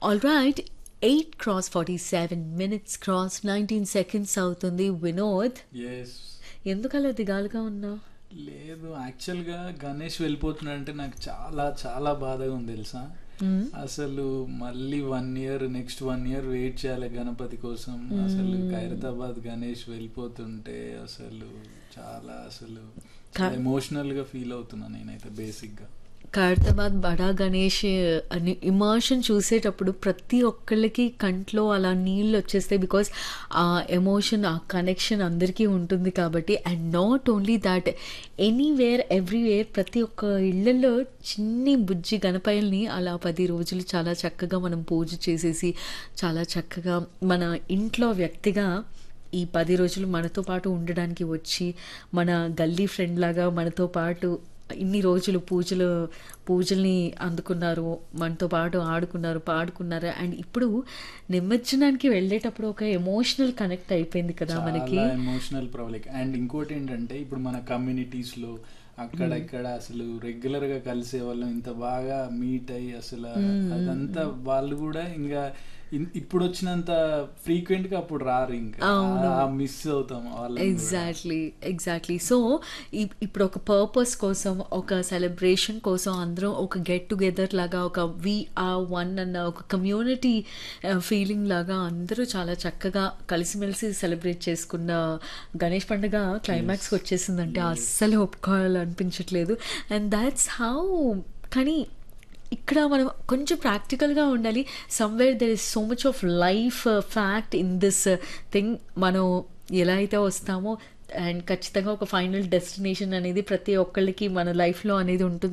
All right eight cross forty seven minutes cross nineteen seconds అవుతుంది Vinod yes ఎందుకలా దిగాలుగా ఉన్నావు లేదు యాక్చువల్గా గణేష్ వెళ్ళిపోతున్నాడంటే నాకు చాలా చాలా బాధగా ఉంది తెలుసా అసలు మళ్ళీ one year next one year wait చేయాలి గణపతి కోసం అసలు ఖైరతాబాద్ గణేష్ వెళ్ళిపోతుంటే అసలు చాలా అసలు ఎమోషనల్ గా ఫీల్ అవుతున్నా నేనైతే బేసిక్ గా ఖైరతాబాద్ బడా గణేష్ అని ఇమోషన్ చూసేటప్పుడు ప్రతి ఒక్కళ్ళకి కంట్లో అలా నీళ్ళు వచ్చేస్తాయి బికాస్ ఆ ఎమోషన్ ఆ కనెక్షన్ అందరికీ ఉంటుంది కాబట్టి and not only that anywhere everywhere ప్రతి ఒక్క ఇళ్లలో చిన్ని బుజ్జి గణపయ్యల్ని అలా పది రోజులు చాలా చక్కగా మనం పూజ చేసేసి చాలా చక్కగా మన ఇంట్లో వ్యక్తిగా ఈ పది రోజులు మనతో పాటు ఉండడానికి వచ్చి మన గల్లీ ఫ్రెండ్ లాగా మనతో పాటు ఇన్ని రోజులు పూజలు పూజల్ని అందుకున్నారు మనతో పాటు ఆడుకున్నారు పాడుకున్నారు అండ్ ఇప్పుడు నిమజ్జనానికి వెళ్ళేటప్పుడు ఒక ఎమోషనల్ కనెక్ట్ అయిపోయింది కదా మనకి చాలా ఎమోషనల్ ప్రాబ్లమ్ అండ్ ఇంకోటి ఏంటంటే ఇప్పుడు మన కమ్యూనిటీస్ లో అక్కడ ఇక్కడ అసలు రెగ్యులర్ గా కలిసే వాళ్ళం ఇంత బాగా మీట్ అయ్యి అసలు అదంతా వాళ్ళు కూడా ఇంకా ఇన్- ఇప్పుడు వచ్చినంత ఫ్రీక్వెంట్ గా అప్పుడు రారు ఇంకా అవును. మిస్ అవుతాం వాళ్ళని కూడా. ఎగ్జాక్ట్లీ ఎగ్జాక్ట్లీ సో ఇప్పుడు ఒక పర్పస్ కోసం ఒక సెలబ్రేషన్ కోసం అందరం ఒక గెట్ టుగెదర్ లాగా ఒక వి ఆర్ వన్ అన్న ఒక కమ్యూనిటీ ఫీలింగ్ లాగా అందరూ చాలా చక్కగా కలిసిమెలిసి సెలబ్రేట్ చేసుకున్న గణేష్ పండుగ క్లైమాక్స్కి వచ్చేసిందంటే అస్సలు ఒప్పుకోవాలనిపించట్లేదు అండ్ దాట్స్ హౌ కానీ ఇక్కడ మనం కొంచెం ప్రాక్టికల్గా ఉండాలి somewhere there is so much of life fact in this thing మనం ఎలా అయితే వస్తామో అండ్ ఖచ్చితంగా ఒక ఫైనల్ డెస్టినేషన్ అనేది ప్రతి ఒక్కళ్ళకి మన లైఫ్లో అనేది ఉంటుంది